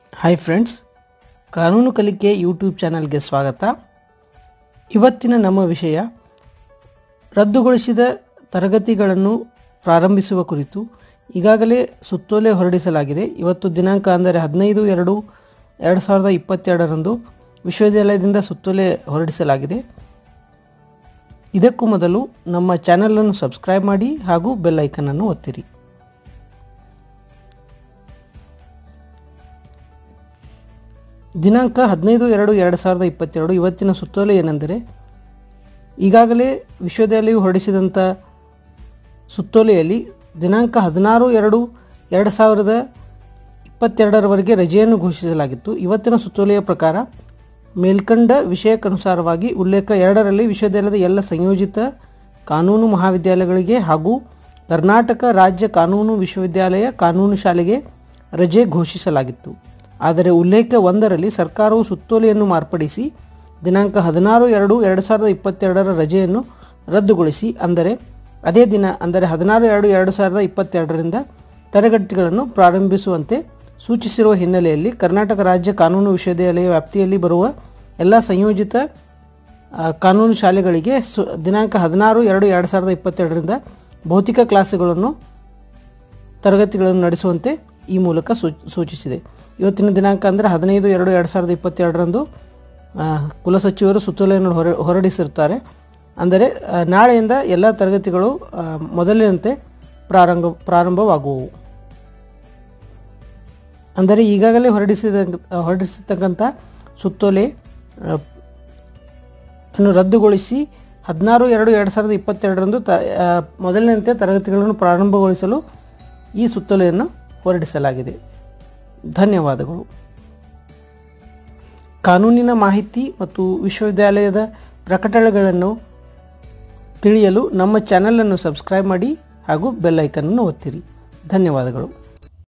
hi friends ಕಾನೂನು ಕಲಿಕೆ YouTube ಚಾನಲ್ಗೆ ಸ್ವಾಗತ ಇವತ್ತಿನ ನಮ್ಮ ವಿಷಯ ರದ್ದುಗೊಳಿಸಿದ ತರಗತಿಗಳನ್ನು ಪ್ರಾರಂಭಿಸುವ ಕುರಿತು ಈಗಾಗಲೇ ಸುತ್ತೋಲೆ ಹೊರಡಿಸಲಾಗಿದೆ ಇವತ್ತು ದಿನಾಂಕ ಅಂದರೆ ಹದಿನೈದು ಎರಡು ಎರಡು ಸಾವಿರದ ಇಪ್ಪತ್ತೆರಡರಂದು ವಿಶ್ವವಿದ್ಯಾಲಯದಿಂದ ಸುತ್ತೋಲೆ ಹೊರಡಿಸಲಾಗಿದೆ ಇದಕ್ಕೂ ಮೊದಲು ನಮ್ಮ ಚಾನಲನ್ನು ಸಬ್ಸ್ಕ್ರೈಬ್ ಮಾಡಿ ಹಾಗೂ ಬೆಲ್ ಐಕನನ್ನು ಒತ್ತಿರಿ ದಿನಾಂಕ ಹದಿನೈದು ಎರಡು ಎರಡು ಸಾವಿರದ ಇಪ್ಪತ್ತೆರಡು ಇವತ್ತಿನ ಸುತ್ತೋಲೆ ಏನೆಂದರೆ ಈಗಾಗಲೇ ವಿಶ್ವವಿದ್ಯಾಲಯವು ಹೊರಡಿಸಿದಂಥ ಸುತ್ತೋಲೆಯಲ್ಲಿ ದಿನಾಂಕ ಹದಿನಾರು ಎರಡು ಎರಡು ಸಾವಿರದ ಇಪ್ಪತ್ತೆರಡರವರೆಗೆ ರಜೆಯನ್ನು ಘೋಷಿಸಲಾಗಿತ್ತು ಇವತ್ತಿನ ಸುತ್ತೋಲೆಯ ಪ್ರಕಾರ ಮೇಲ್ಕಂಡ ವಿಷಯಕ್ಕನುಸಾರವಾಗಿ ಉಲ್ಲೇಖ ಎರಡರಲ್ಲಿ ವಿಶ್ವವಿದ್ಯಾಲಯದ ಎಲ್ಲ ಸಂಯೋಜಿತ ಕಾನೂನು ಮಹಾವಿದ್ಯಾಲಯಗಳಿಗೆ ಹಾಗೂ ಕರ್ನಾಟಕ ರಾಜ್ಯ ಕಾನೂನು ವಿಶ್ವವಿದ್ಯಾಲಯ ಕಾನೂನು ಶಾಲೆಗೆ ರಜೆ ಘೋಷಿಸಲಾಗಿತ್ತು ಆದರೆ ಉಲ್ಲೇಖ ಒಂದರಲ್ಲಿ ಸರ್ಕಾರವು ಸುತ್ತೋಲೆಯನ್ನು ಮಾರ್ಪಡಿಸಿ ದಿನಾಂಕ ಹದಿನಾರು ಎರಡು ಎರಡು ಸಾವಿರದ ಇಪ್ಪತ್ತೆರಡರ ರಜೆಯನ್ನು ರದ್ದುಗೊಳಿಸಿ ಅಂದರೆ ಅದೇ ದಿನ ಅಂದರೆ ಹದಿನಾರು ಎರಡು ಎರಡು ಸಾವಿರದ ಇಪ್ಪತ್ತೆರಡರಿಂದ ತರಗತಿಗಳನ್ನು ಪ್ರಾರಂಭಿಸುವಂತೆ ಸೂಚಿಸಿರುವ ಹಿನ್ನೆಲೆಯಲ್ಲಿ ಕರ್ನಾಟಕ ರಾಜ್ಯ ಕಾನೂನು ವಿಶ್ವವಿದ್ಯಾಲಯ ವ್ಯಾಪ್ತಿಯಲ್ಲಿ ಬರುವ ಎಲ್ಲ ಸಂಯೋಜಿತ ಆ, ಕಾನೂನು ಶಾಲೆಗಳಿಗೆ ಸು ದಿನಾಂಕ ಹದಿನಾರು ಎರಡು ಎರಡು ಸಾವಿರದ ಇಪ್ಪತ್ತೆರಡರಿಂದ ಭೌತಿಕ ಕ್ಲಾಸುಗಳನ್ನು ತರಗತಿಗಳನ್ನು ನಡೆಸುವಂತೆ ಈ ಮೂಲಕ ಸೂ ಸೂಚಿಸಿದೆ ಇವತ್ತಿನ ದಿನಾಂಕ ಅಂದರೆ ಹದಿನೈದು ಎರಡು ಎರಡು ಸಾವಿರದ ಇಪ್ಪತ್ತೆರಡರಂದು ಆ, ಕುಲಸಚಿವರು ಸುತ್ತೋಲೆಯನ್ನು ಹೊರ ಹೊರಡಿಸಿರ್ತಾರೆ ಅಂದರೆ ಆ, ನಾಳೆಯಿಂದ ಎಲ್ಲ ತರಗತಿಗಳು ಆ, ಮೊದಲಿನಂತೆ ಪ್ರಾರಂಭ ಪ್ರಾರಂಭವಾಗುವವು ಅಂದರೆ ಈಗಾಗಲೇ ಹೊರಡಿಸಿದ ಹೊರಡಿಸಿರ್ತಕ್ಕಂಥ ಸುತ್ತೋಲೆ ಆ, ಅನ್ನು ರದ್ದುಗೊಳಿಸಿ ಹದಿನಾರು ಎರಡು ಎರಡು ಸಾವಿರದ ಇಪ್ಪತ್ತೆರಡರಂದು ತ ಆ, ಮೊದಲಿನಂತೆ ತರಗತಿಗಳನ್ನು ಪ್ರಾರಂಭಗೊಳಿಸಲು ಈ ಸುತ್ತೋಲೆಯನ್ನು ಹೊರಡಿಸಲಾಗಿದೆ ಧನ್ಯವಾದಗಳು ಕಾನೂನಿನ ಮಾಹಿತಿ ಮತ್ತು ವಿಶ್ವವಿದ್ಯಾಲಯದ ಪ್ರಕಟಣೆಗಳನ್ನು ತಿಳಿಯಲು ನಮ್ಮ ಚಾನಲನ್ನು ಸಬ್ಸ್ಕ್ರೈಬ್ ಮಾಡಿ ಹಾಗೂ ಬೆಲ್ ಐಕನನ್ನು ಒತ್ತಿರಿ ಧನ್ಯವಾದಗಳು